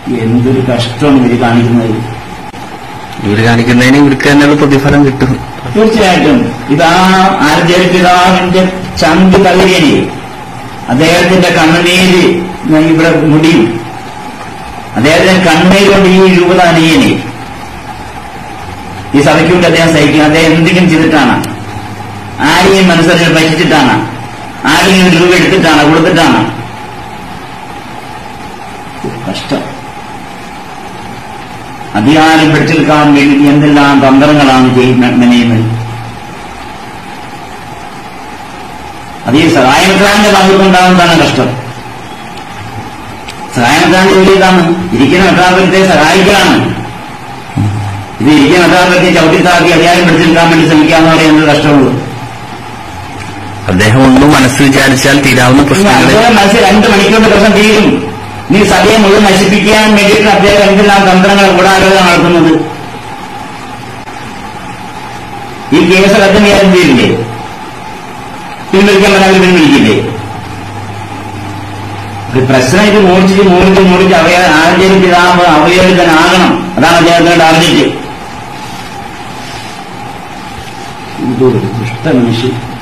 എന്തൊരു കഷ്ടമാണ് ഇവര് കാണിക്കുന്നത് ഇവര് കാണിക്കുന്നതിന് ഇവർക്ക് തന്നെയുള്ള പ്രതിഫലം കിട്ടും തീർച്ചയായിട്ടും ഇതാ ആർജയ പിതാവിന്റെ ചങ്ക് തകരേനി അദ്ദേഹത്തിന്റെ കണ്ണുനീര് ഇവിടെ മുടിയും അദ്ദേഹത്തിന്റെ കണ്ണീർ കൊണ്ട് ഈ രൂപത അണിയനെ ഈ സഭയ്ക്ക് വേണ്ടി അദ്ദേഹം സഹിക്കും അദ്ദേഹം എന്തെങ്കിലും ചെയ്തിട്ടാണ് ആരെയും മനസ്സിൽ പറ്റിച്ചിട്ടാണ് ആരെങ്കിലും രൂപ എടുത്തിട്ടാണ് കൊടുത്തിട്ടാണ് കഷ്ടം അധികാരം പിടിച്ചെടുക്കാൻ വേണ്ടി എന്തെല്ലാം തന്ത്രങ്ങളാണ് ചെയ്യുന്ന- മെനയുന്നത് അത് ഈ സഹായമത്രാന്റെ ഭാഗത്തുണ്ടാകുന്നതാണ് കഷ്ടം സഹായമത്രാന്റെ ജോലി ഇതാണ് ഇരിക്കുന്ന മെത്രാപത്യത്തെ സഹായിക്കലാണ് ഇത് ഇരിക്കുന്ന മെത്രാപത്യത്തെ ചവിട്ടിത്താക്കി അധികാരം പിടിച്ചെടുക്കാൻ വേണ്ടി ശ്രമിക്കാന്ന് പറയുന്നത് കഷ്ടമുള്ളൂ അദ്ദേഹം ഒന്നും മനസ്സ് വിചാരിച്ചാൽ തീരാവുന്ന ഇനി പ്രശ്നങ്ങളെ അദ്ദേഹം മനസ്സിൽ രണ്ട് മണിക്കൂറിന്റെ പ്രശ്നം തീരും നീ സഭയെ മുഴുവൻ നശിപ്പിക്കാൻ വേണ്ടിയിട്ട് അദ്ദേഹം എന്തെല്ലാം തന്ത്രങ്ങൾ ഗൂഢാലോചന നടത്തുന്നത് ഈ കേസ് റദ്ദം ചെയ്യാൻ തീരില്ലേ പിൻവലിക്കാൻ പറഞ്ഞാൽ പിൻവലിക്കില്ലേ ഒരു പ്രശ്നം ഇത് മോടിച്ചിട്ട് മോടിച്ച് മോടിച്ച് അവയ ആരുടെ പിതാവ് അവയോജിതനാകണം അതാണ് അദ്ദേഹത്തിന്റെ ടാർഗറ്റ് ഇതൊരു ദുഷ്ട മനുഷ്യൻ